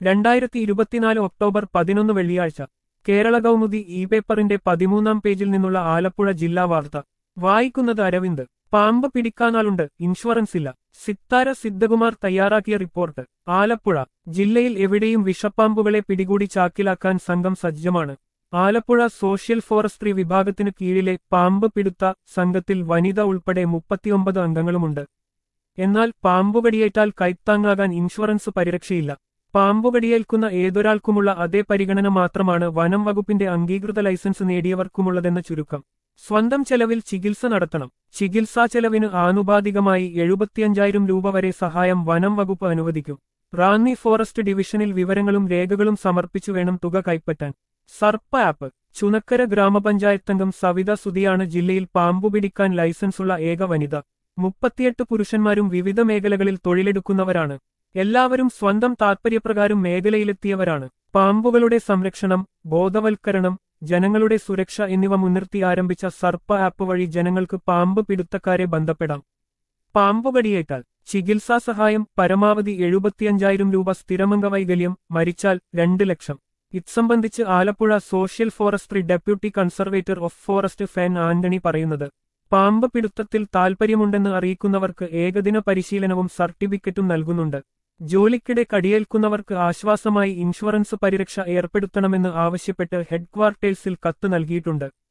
രണ്ടായിരത്തി ഇരുപത്തിനാല് ഒക്ടോബർ പതിനൊന്ന് വെള്ളിയാഴ്ച കേരള കൗമുദി ഇ പേപ്പറിന്റെ പതിമൂന്നാം പേജിൽ നിന്നുള്ള ആലപ്പുഴ ജില്ലാ വാർത്ത വായിക്കുന്നത് അരവിന്ദ് പാമ്പ് പിടിക്കാനാളുണ്ട് ഇൻഷുറൻസ് ഇല്ല സിത്താര സിദ്ധകുമാർ തയ്യാറാക്കിയ റിപ്പോർട്ട് ആലപ്പുഴ ജില്ലയിൽ എവിടെയും വിഷപ്പാമ്പുകളെ പിടികൂടി ചാക്കിലാക്കാൻ സംഘം സജ്ജമാണ് ആലപ്പുഴ സോഷ്യൽ ഫോറസ്ട്രി വിഭാഗത്തിനു കീഴിലെ പാമ്പ് പിടുത്ത സംഘത്തിൽ വനിത ഉൾപ്പെടെ മുപ്പത്തിയൊമ്പത് അംഗങ്ങളുമുണ്ട് എന്നാൽ പാമ്പുകടിയേറ്റാൽ കൈത്താങ്ങാകാൻ ഇൻഷുറൻസ് പരിരക്ഷയില്ല പാമ്പുകടിയേൽക്കുന്ന ഏതൊരാൾക്കുമുള്ള അതേ പരിഗണന മാത്രമാണ് വനം വകുപ്പിന്റെ അംഗീകൃത ലൈസൻസ് നേടിയവർക്കുമുള്ളതെന്ന ചുരുക്കം സ്വന്തം ചെലവിൽ ചികിത്സ നടത്തണം ചികിത്സാ ചെലവിന് ആനുപാതികമായി എഴുപത്തിയഞ്ചായിരം രൂപ വരെ സഹായം വനം വകുപ്പ് അനുവദിക്കും റാന്നി ഫോറസ്റ്റ് ഡിവിഷനിൽ വിവരങ്ങളും രേഖകളും സമർപ്പിച്ചു വേണം തുക കൈപ്പറ്റാൻ സർപ്പ ആപ്പ് ചുനക്കര ഗ്രാമപഞ്ചായത്തംഗം സവിത സുധിയാണ് ജില്ലയിൽ പാമ്പു പിടിക്കാൻ ലൈസൻസുള്ള ഏക വനിത മുപ്പത്തിയെട്ട് പുരുഷന്മാരും വിവിധ മേഖലകളിൽ തൊഴിലെടുക്കുന്നവരാണ് എല്ലാവരും സ്വന്തം താൽപര്യപ്രകാരം മേഖലയിലെത്തിയവരാണ് പാമ്പുകളുടെ സംരക്ഷണം ബോധവൽക്കരണം ജനങ്ങളുടെ സുരക്ഷ എന്നിവ മുൻനിർത്തി ആരംഭിച്ച സർപ്പ ആപ്പ് വഴി ജനങ്ങൾക്ക് പാമ്പ് പിടുത്തക്കാരെ ബന്ധപ്പെടാം പാമ്പുകടിയേറ്റാൽ ചികിത്സാ സഹായം പരമാവധി എഴുപത്തിയഞ്ചായിരം രൂപ സ്ഥിരമംഗ വൈകല്യം മരിച്ചാൽ രണ്ട് ലക്ഷം ഇത്സംബന്ധിച്ച് Alappuzha social forestry deputy conservator of forest ഫാൻ ആന്റണി പറയുന്നത് പാമ്പ് പിടുത്തത്തിൽ താൽപ്പര്യമുണ്ടെന്ന് അറിയിക്കുന്നവർക്ക് ഏകദിന പരിശീലനവും സർട്ടിഫിക്കറ്റും നൽകുന്നുണ്ട് ജോലിക്കിടെ കടിയേൽക്കുന്നവർക്ക് ആശ്വാസമായി ഇൻഷുറൻസ് പരിരക്ഷ ഏർപ്പെടുത്തണമെന്ന് ആവശ്യപ്പെട്ട് ഹെഡ്ക്വാർട്ടേഴ്സിൽ കത്ത് നൽകിയിട്ടുണ്ട്